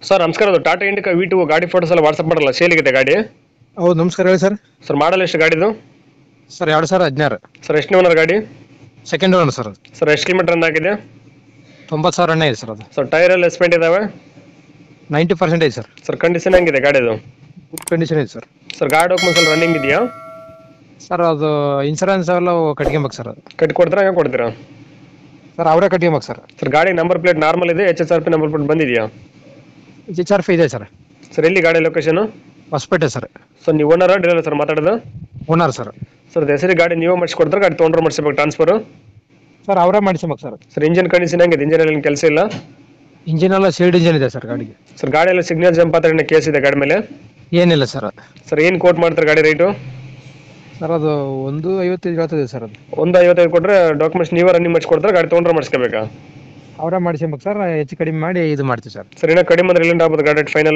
sir ನಮಸ್ಕಾರ ಅದು Tata Indica V two ಗಾಡಿ ಫೋಟೋಸ್ ಎಲ್ಲ ವಾಟ್ಸಪ್ ಮಾಡಲ್ಲ ಸೇಲಿಗಿದೆ ಗಾಡಿ ಹೌದು ನಮಸ್ಕಾರ ಹೇಳಿ ಸರ್ ಸರ್ ಮಾಡಲ್ ಎಷ್ಟು ಗಾಡಿದು ಸರ್ ಎರಡು ಸಾವಿರ ಹದಿನಾರು ಸರ್ ಎಷ್ಟು ಓನರ್ ಗಾಡಿ ಸೆಕೆಂಡ್ ಓನರ್ ಸರ್ ಅದು ಸರ್ ಎಷ್ಟು ಕಿಲೋಮೀಟರ್ ರನ್ ಆಗಿದೆ ತೊಂಬತ್ತು ಸಾವಿರ ಎಣ್ಣೆ ಇದೆ ಸರ್ ಅದು ಸರ್ ಟೈರ್ ಎಲ್ಲ ಎಸ್ಪೆಂಟ್ ಇದಾವೆ ನೈಂಟಿ ಪರ್ಸೆಂಟ್ ಇದೆ ಸರ್ ಸರ್ ಕಂಡೀಷನ್ ಹೆಂಗಿದೆ ಗಾಡಿದು ಗುಡ್ ಕಂಡೀಷನ್ ಇದೆ ಸರ್ ಸರ್ ಗಾಡಿ ಡಾಕ್ಯುಮೆಂಟ್ಸ್ ಎಲ್ಲ ರನ್ನಿಂಗ್ ಇದೆಯಾ ಸರ್ ಅದು ಇನ್ಸೂರೆನ್ಸ್ ಎಲ್ಲ ಕಟ್ಕೊಬೇಕು ಸರ್ ಅದು ಕಟ್ಟಿ ಕೊಡ್ತೀರಾ ಹೆಂಗೆ ಕೊಡ್ತೀರಾ ಸರ್ ಅವರೇ ಕಟ್ಕೊಬೇಕು ಸರ್ ಸರ್ ಗಾಡಿ ನಂಬರ್ ಪ್ಲೇಟ್ ನಾರ್ಮಲ್ ಇದೆ H S R P number plate ಬಂದಿದೆಯಾ ಜಿ ಆರ್ ಪಿ ಇದೆ ಸರ್ ಸರ್ ಎಲ್ಲಿ ಗಾಡಿ ಲೊಕೇಶನ್ ಹೊಸಪೇಟೆ ಸರ್ ಸರ್ ನೀವು ಓನರ್ ಡೀಲರ್ ಸರ್ ಮಾತಾಡೋದು ಓನರ್ ಸರ್ ಸರ್ ಹೆಸರು ಗಾಡಿ ನೀವು ಮಾಡಿಸ್ಕೊಡ್ತಾರೆ ಗಾಡಿ ತೊಗೊಂಡ್ರೆ ಮಾಡಿಸ್ಬೇಕು ಟ್ರಾನ್ಸ್ಫರ್ ಸರ್ ಅವರೇ ಮಾಡಿಸ್ಬೇಕು ಸರ್ ಸರ್ ಇಂಜಿನ್ ಕಂಡೀಷನ್ ಹೆಂಗಿದೆ ಇಂಜಿನ್ ಏನು ಕೆಲಸ ಇಲ್ಲ ಇಂಜಿನ್ ಎಲ್ಲ ಸೀಲ್ಡ್ ಇಂಜಿನ್ ಇದೆ ಸರ್ ಗಾಡಿಗೆ ಸರ್ ಗಾಡಿ ಎಲ್ಲ ಸಿಗ್ನಲ್ ಜಂಪ್ ಆದ್ರೆ ಕೇಸ್ ಇದೆ ಗಾಡಿ ಮೇಲೆ ಏನಿಲ್ಲ ಸರ್ ಸರ್ ಏನು ಕೋಟ್ ಮಾಡ್ತಾರೆ ಗಾಡಿ ರೇಟು ಸರ್ ಅದು ಒಂದು ಐವತ್ತೈದು ಹೇಳ್ತದೆ ಸರ್ ಅದು ಒಂದು ಐವತ್ತೈದು ಕೊಟ್ಟರೆ ಡಾಕ್ಯುಮೆಂಟ್ಸ್ ನೀವೇ ರನ್ನಿಂಗ್ ಮಾಡಿಸ್ಕೊಡ್ತಾರೆ ಗಾಡಿ ತೊಗೊಂಡ್ರೆ ಮಾಡಿಸ್ಕೋಬೇಕಾ ಅವರೇ ಮಾಡಿಸ್ಬೇಕು ಸರ್ ಹೆಚ್ಚು ಕಡಿಮೆ ಮಾಡಿ ಇದು ಮಾಡ್ತೀವಿ ಸರ್ ಸರ್ ಇನ್ನೂ ಕಡಿಮೆ ಅಂದ್ರೆ ಎಲ್ಲಿಂದ ಆಗ್ಬೋದು ಗಾಡಿ ರೇಟ್ ಫೈನಲ್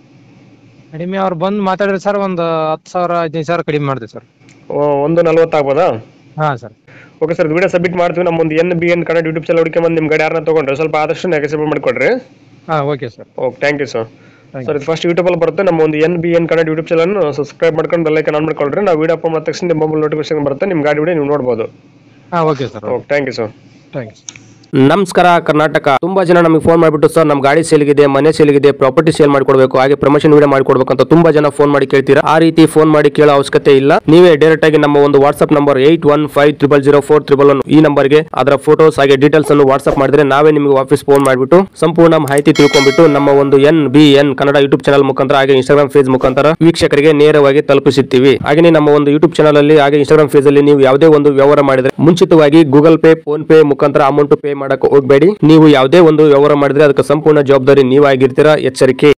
ಕಡಿಮೆ ಅವ್ರು ಬಂದು ಮಾತಾಡಿದ್ರೆ ಸರ್ ಒಂದು ಹತ್ತು ಸಾವಿರ ಹದಿನೈದು ಸಾವಿರ ಕಡಿಮೆ ಮಾಡ್ತೀವಿ ಸರ್ ಒಂದು ನಲ್ವತ್ತು ಆಗ್ಬೋದಾ ಹಾಂ sir okay sir video submit ಮಾಡ್ತೀವಿ ನಮ್ಮ ಒಂದು N B N Kannada YouTube channel ಹುಡುಕಿ ಬಂದು ನಿಮ್ಮ ಗಾಡಿ ಯಾರನ್ನ ತೊಗೊಂಡ್ರೆ ಸ್ವಲ್ಪ ಆದಷ್ಟು ನೆಗೆಸಿಬಲ್ ಮಾಡಿಕೊಡ್ರಿ ಹಾಂ okay sir okay thank you sir Thank sir ಇದು ಫಸ್ಟ್ ಯೂಟ್ಯೂಬಲ್ಲಿ ಬರುತ್ತೆ ನಮ್ಮ ಒಂದು N B N Kannada YouTube channel subscribe ಮಾಡ್ಕೊಂಡು ಬೆಲ್ಲೈಕನ್ ಆನ್ ಮಾಡ್ಕೊಳ್ರಿ ನಾವು ವಿಡಿಯೋ ಅಪ್ಲೋಡ್ ಮಾಡಿದ ತಕ್ಷಣ ನಿಮ್ಮ ಮೊಬೈಲ್ ನೋಟಿಫಿಕೇಶನ್ ಬರುತ್ತೆ ನಿಮ್ಮ ಗಾಡಿ ವಿಡಿಯೋ ನೀವು ನೋಡ್ಬೋದು ಹಾಂ okay sir okay thank you sir thanks ನಮಸ್ಕಾರ ಕರ್ನಾಟಕ ತುಂಬಾ ಜನ ನಮಗೆ ಫೋನ್ ಮಾಡಿಬಿಟ್ಟು ಸರ್ ನಮ್ಮ ಗಾಡಿ ಸೇಲ್ಗಿದೆ ಮನೆ ಸೇಲ್ಗಿದೆ ಪ್ರಾಪರ್ಟಿ ಸೇಲ್ ಮಾಡ್ಕೊಡ್ಬೇಕು ಹಾಗೆ ಪ್ರಮೋಷನ್ ವಿಡಿಯೋ ಮಾಡ್ಕೊಡ್ಬೇಕು ಅಂತ ತುಂಬಾ ಜನ ಫೋನ್ ಮಾಡಿ ಕೇಳ್ತೀರಾ ಆ ರೀತಿ ಫೋನ್ ಮಾಡಿ ಕೇಳೋ ಅವಶ್ಯಕತೆ ಇಲ್ಲ ನೀವೇ ಡೈರೆಕ್ಟ್ ಆಗಿ ನಮ್ಮ ಒಂದು WhatsApp number eight one five triple zero four triple one ಈ ನಂಬರ್ಗೆ ಅದರ ಫೋಟೋಸ್ ಹಾಗೆ ಡೀಟೇಲ್ಸ್ ಅನ್ನು ವಾಟ್ಸ್ಆಪ್ ಮಾಡಿದ್ರೆ ನಾವೇ ನಿಮಗೆ ವಾಪಸ್ ಫೋನ್ ಮಾಡಿಬಿಟ್ಟು ಸಂಪೂರ್ಣ ಮಾಹಿತಿ ತಿಳ್ಕೊಂಡ್ಬಿಟ್ಟು ನಮ್ಮ ಒಂದು N B N Kannada YouTube channel ಮುಖಾಂತರ ಹಾಗೆ ಇನ್ಸ್ಟಾಗ್ರಾಮ್ ಫೇಸ್ ಮುಖಾಂತರ ವೀಕ್ಷಕರಿಗೆ ನೇರವಾಗಿ ತಲುಪಿಸುತ್ತೀವಿ ಹಾಗೆ ನಮ್ಮ ಒಂದು ಯೂಟ್ಯೂಬ್ ಚಾನಲ್ ಅಲ್ಲಿ ಹಾಗೆ ಇನ್ಸ್ಟಾಗ್ರಾಮ್ ಫೇಸ್ ಅಲ್ಲಿ ನೀವು ಯಾವುದೇ ಒಂದು ವ್ಯವಹಾರ ಮಾಡಿದ್ರೆ ಮುಂಚಿತವಾಗಿ ಗೂಗಲ್ ಪೇ ಫೋನ್ ಪೇ ಮುಖಾಂತರ ಅಮೌಂಟ್ ಪೇ ಮಾಡಕ್ಕೆ ಹೋಗಬೇಡಿ ನೀವು ಯಾವುದೇ ಒಂದು ವ್ಯವಹಾರ ಮಾಡಿದ್ರೆ ಅದಕ್ಕೆ ಸಂಪೂರ್ಣ ಜವಾಬ್ದಾರಿ ನೀವಾಗಿರ್ತೀರಾ ಎಚ್ಚರಿಕೆ